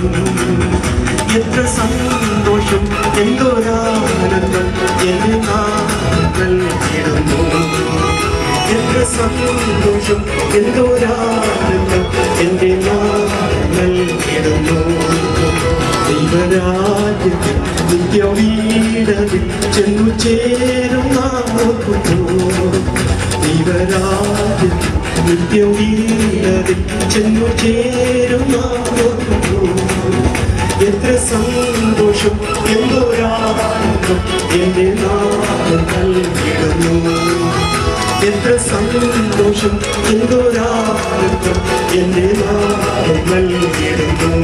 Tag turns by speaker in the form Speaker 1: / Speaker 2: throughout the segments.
Speaker 1: എത്ര സന്തോഷം എന്തൊരാനന്ദം എന്നെ നൽകിടുന്നു എത്ര സന്തോഷം എന്തൊരാനന്ദം എന്റെ നൽകിടുന്നു ദൈവരാജ്യത്തിൽ നിത്യവീടതിൽ ചെന്നു ചേരും നാം ഓർക്കുന്നു ദൈവരാജ്യത്തിൽ നിത്യവീടതിൽ ചെന്നു ചേരും നാം ഓർക്കുന്നു എത്ര സന്തോഷം എന്തൊരാനന്ദം എന്റെ നാമം നൽകിടുന്നു എത്ര സന്തോഷം എന്തൊരാനന്ദം എന്റെ നാമം നൽകിടുന്നു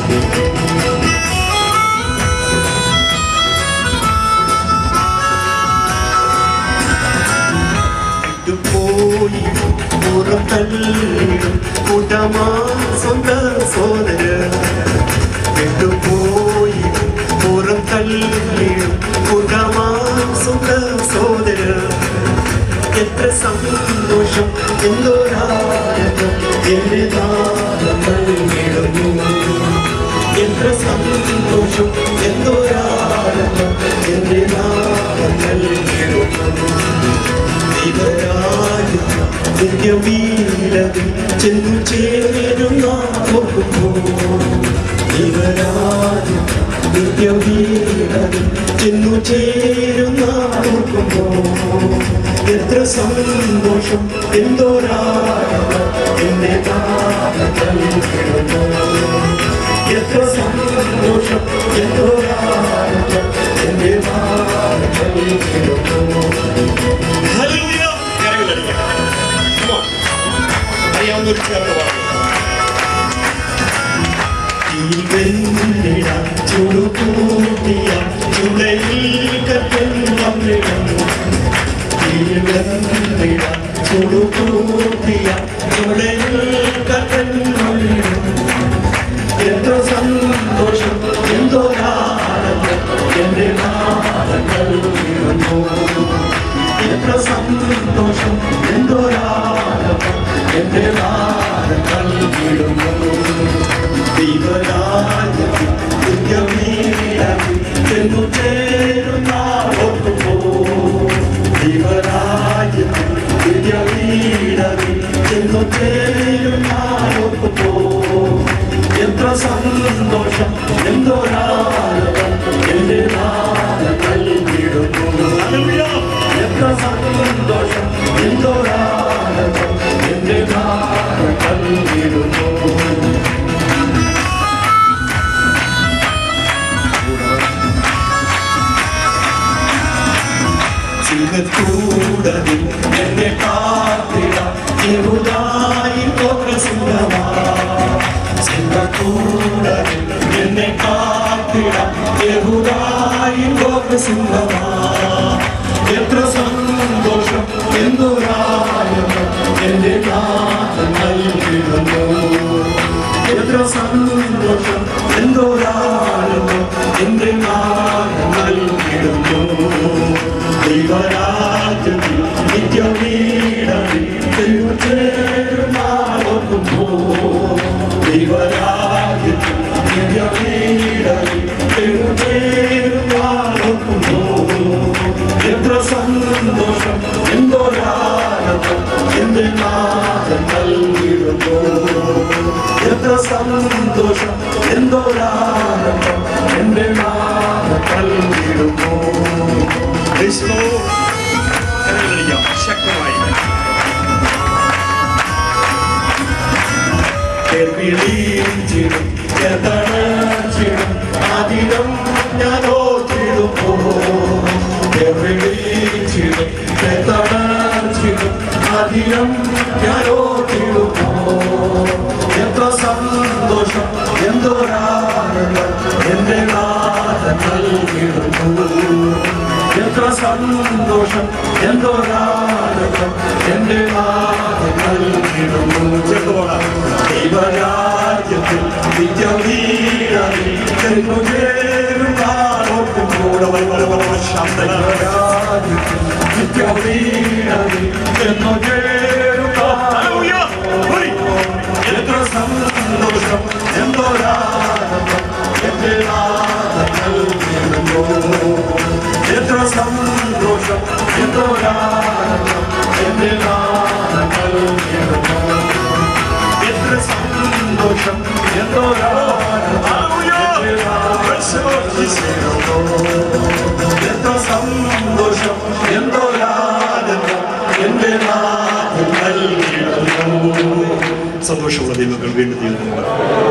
Speaker 1: പോയി പുറത്തല്ലിടും കൂട്ടമാ സ്വന്ത സോദര വിട്ടുപോയി പുറം തല്ലിടും കൂട്ടമാ സ്വന്ത സോദര എത്ര സന്തോഷം എന്തൊരാനന്ദം എന്റെ നാമം നൽകിടുന്നു എത്ര സന്തോഷം എന്തൊരാനന്ദം എന്റെ നാമം നൽകിടുന്നു ദൈവരാജ്യത്തിൽ നിത്യവീരതിൽ ചെന്നു ചേരുന്ന ഓർക്കുമ്പോൾ ദൈവരാജ്യത്തിൽ നിത്യവീരതിൽ ചെന്നു ചേരുന്ന ഓർക്കുമ്പോൾ എത്ര സന്തോഷം എന്തോരാനന്ദം എന്നെ നൽകിടുന്നു എത്ര സന്തോഷം എന്തോരാനന്ദം എന്നെ നൽകിടുന്നു
Speaker 2: ഹല്ലേലൂയ. കരങ്ങളടിക്കാം. Come on. അറിയാവുന്ന ഒരു ചേർന്ന് പാടുക.
Speaker 1: തീവെന്നിടം ചുടുകൂട്ടിയ ചുടയിൽ കത്തും വന്നിടം തീവെന്നിടം ചുടുകൂട്ടിയ ചുടയിൽ കത്തും വന്നിടം എത്ര സന്തോഷം എന്തോരാനന്ദം എന്റെ നാഥങ്ങൾ വീഴുന്നു എത്ര സന്തോഷം എന്തോരാനന്ദം എന്റെ നാഥങ്ങൾ വീഴുന്നു ദൈവരാജ്യത്തിൽ നിത്യമീരത്തിൽ ചെന്നു ചേരുന്ന ഓർക്കുമ്പോ ദൈവരാജ്യത്തിൽ നിത്യമീരത്തിൽ ചെന്നു ചേരുന്ന ഓർക്കുമ്പോ എത്ര സന്തോഷം എന്തോരാനന്ദം എന്റെ നാഥങ്ങൾ വിടുന്നു
Speaker 2: ഹല്ലേലൂയ.
Speaker 1: എത്ര സന്തോഷം എന്തോരാനന്ദം എന്റെ നാഥങ്ങൾ വിടുന്നു ചിലത്തൂടതിൽ എന്നെ കാത്തിട യഹൂദായി സിംഹമാ ചിലത്തൂടതിൽ എന്നെ കാത്തിട യഹൂദായി സിംഹമാ എത്ര സന്തോഷം എന്തൊരാനന്ദം എന്റെ നാഥൻ നൽകിടുന്നു എത്ര സന്തോഷം എന്തൊരാനന്ദം എന്റെ നാഥൻ നൽകിടുന്നു ദൈവരാജ്യത്തിൽ നിത്യമീടത്തിൽ ചേരുന്നാളൊക്കുമ്പോ ദൈവരാജ്യത്തിൽ നിത്യമീടത്തിൽ ചേരുന്നാളൊക്കുമ്പോ എത്ര സന്തോഷം എന്തൊരാനന്ദം എന്റെ നാഥൻ നൽകിടുന്നു എത്ര സന്തോഷം എന്തൊരാനന്ദം എന്റെ നാഥൻ നൽകിടുന്നു
Speaker 2: ക്രിസ്തു. കരങ്ങളടിക്കാം. ശക്തമായി
Speaker 1: വിളിച്ചിടും എതണച്ചിടും അതിനം ഞാൻ ഓർത്തിടുമ്പോ വിളിച്ചിടും എതണച്ചിടും അതിനം ഞാൻ ഓർത്തിടുമ്പോ എത്ര സന്തോഷം എന്തൊരാനന്ദം എന്റെ നാഥൻ നൽകിടുന്നു എത്ര സന്തോഷം എന്തൊരാനന്ദം എന്റെ നാഥൻ നൽകിടുന്നു
Speaker 2: ചേർന്ന് പോകാം.
Speaker 1: ദൈവരാജ്യത്തിൽ നിത്യവീരനിൽ ചെന്നു ചേരും നാളോട്ടും കൂടെ ദൈവരാജ്യത്തിൽ നിത്യവീരനിൽ ചെന്നു ചേരും
Speaker 2: ഹല്ലേലൂയ. ഹോയ്.
Speaker 1: എത്ര സന്തോഷം എന്തൊരാനന്ദം എത്ര സന്തോഷം എന്തോരാനന്ദം എന്റെ നാമങ്ങൾ ഉയരുന്നു. എത്ര സന്തോഷം എന്തോരാനന്ദം എന്റെ നാമങ്ങൾ ഉയരുന്നു. എത്ര സന്തോഷം എന്തോരാനന്ദം എന്റെ നാമങ്ങൾ ഉയരുന്നു.
Speaker 2: സന്തോഷമുള്ള ദൈവങ്ങൾ വീണ്ടും ദൈവം